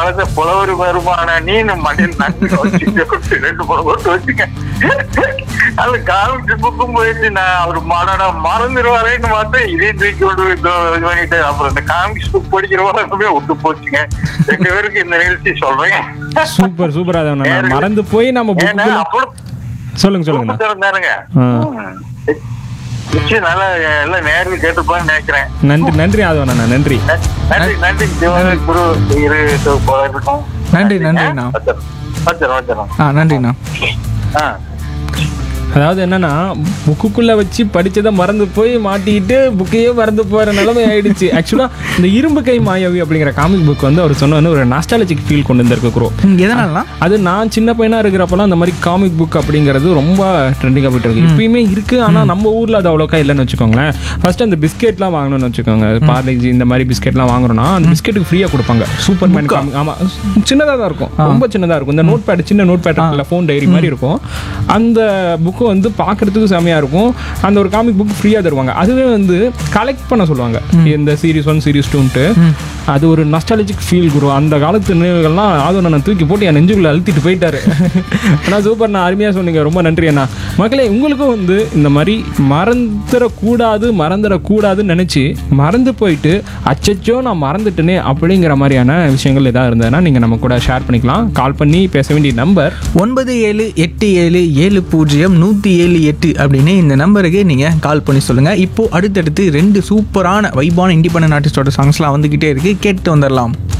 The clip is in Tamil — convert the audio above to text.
காலத்துல புலவர் வருமான நீனு மண்ணில் நட்டு வச்சுக்க ரெண்டு மூணு போட்டு வச்சுக்க அது காமிச்சு புக்கும் போயிட்டு நான் அவர் மாடனா மறந்துடுவாரேன்னு பார்த்தா இதே தூக்கி கொண்டு போய் இதோ இது பண்ணிட்டு அப்புறம் இந்த காமிக்ஸ் புக் படிக்கிறவங்க விட்டு போச்சுங்க ரெண்டு பேருக்கு இந்த நிகழ்ச்சி சொல்றேன் சூப்பர் சூப்பர் அதை நான் மறந்து போய் நம்ம ஏன்னா புக்கு அப்புறம் சொல்லுங்க சொல்லுங்கண்ணா இருந்தாருங்க ஆ. நிச்சயம் நல்லா எல்லாம் நேரில் கேட்டுப்பான்னு நினைக்கிறேன் நன்றி நன்றி ஆதவண்ணா நன்றி நன்றி நன்றி சிவகங்கை குரு இரு போல இருக்கும் நன்றி, நன்றிண்ணா. வச்சிடறோம் வச்சிடறோம் வச்சிடறோம் ஆ நன்றிண்ணா ஆ அதாவது என்னன்னா புக்குக்குள்ள வச்சு படிச்சதை மறந்து போய் மாட்டிக்கிட்டு புக்கையே மறந்து போற நிலைமை ஆயிடுச்சு ஆக்சுவலா இந்த இரும்பு கை மாயாவி அப்படிங்கிற காமிக் புக் வந்து அவர் சொன்ன வந்து ஒரு நாஸ்டாலஜிக் ஃபீல் கொண்டு வந்திருக்கு க்ரோ ம், எதனாலலாம் அது நான் சின்ன பையனா இருக்கிறப்பலாம் அந்த மாதிரி காமிக் புக் அப்படிங்கிறது ரொம்ப ட்ரெண்டிங்காக போயிட்டு இருக்கு இப்பயுமே இருக்கு ஆனா நம்ம ஊர்ல அது அவ்வளோக்கா இல்லைன்னு வச்சுக்கோங்களேன் ஃபர்ஸ்ட் அந்த பிஸ்கெட்லாம் வாங்கணும்னு வச்சுக்கோங்க பார்லேஜி இந்த மாதிரி பிஸ்கெட்லாம் வாங்குறோம்னா அந்த பிஸ்கெட்டுக்கு ஃப்ரீயா கொடுப்பாங்க சூப்பர் மேன் காமிக் ஆமா சின்னதா தான் இருக்கும் ரொம்ப சின்னதா இருக்கும் இந்த நோட் பேட் சின்ன நோட் பேட் இருக்குல்ல ஃபோன் டைரி மாதிரி இருக்கும் அந்த புக்கு வந்து பார்க்கறதுக்கு செமையா இருக்கும் அந்த ஒரு காமிக் புக் ஃப்ரீயா தருவாங்க அதுவே வந்து கலெக்ட் பண்ண சொல்லுவாங்க இந்த சீரிஸ் ஒன் சீரிஸ் டூன்ட்டு அது ஒரு நஸ்டாலஜிக் ஃபீல் குரு அந்த காலத்து நினைவுகள்லாம் ஆதவனை நான் தூக்கி போட்டு என் நெஞ்சுக்குள்ள அழுத்திட்டு போயிட்டாரு ஆனால் சூப்பர் நான் அருமையாக சொன்னீங்க ரொம்ப நன்றி அண்ணா மக்களே உங்களுக்கும் வந்து இந்த மாதிரி மறந்துடக்கூடாது மறந்துடக்கூடாதுன்னு நினச்சி மறந்து போயிட்டு அச்சச்சோ நான் மறந்துட்டேனே அப்படிங்கிற மாதிரியான விஷயங்கள் எதாவது இருந்ததுன்னா நீங்கள் நம்ம கூட ஷேர் பண்ணிக்கலாம் கால் பண்ணி பேச வேண்டிய நம்பர் ஒன்பது ஏழு எட்டு ஏழு ஏழு பூஜ்ஜியம் நூற்றி ஏழு எட்டு அப்படின்னு இந்த நம்பருக்கு நீங்கள் கால் பண்ணி சொல்லுங்கள் இப்போது அடுத்தடுத்து ரெண்டு சூப்பரான வைபான இண்டிபெண்டன்ட் ஆர்டிஸ்டோட சாங்ஸ்லாம் வந்துக்கிட்டே இருக்குது கேட்டு வந்துடலாம்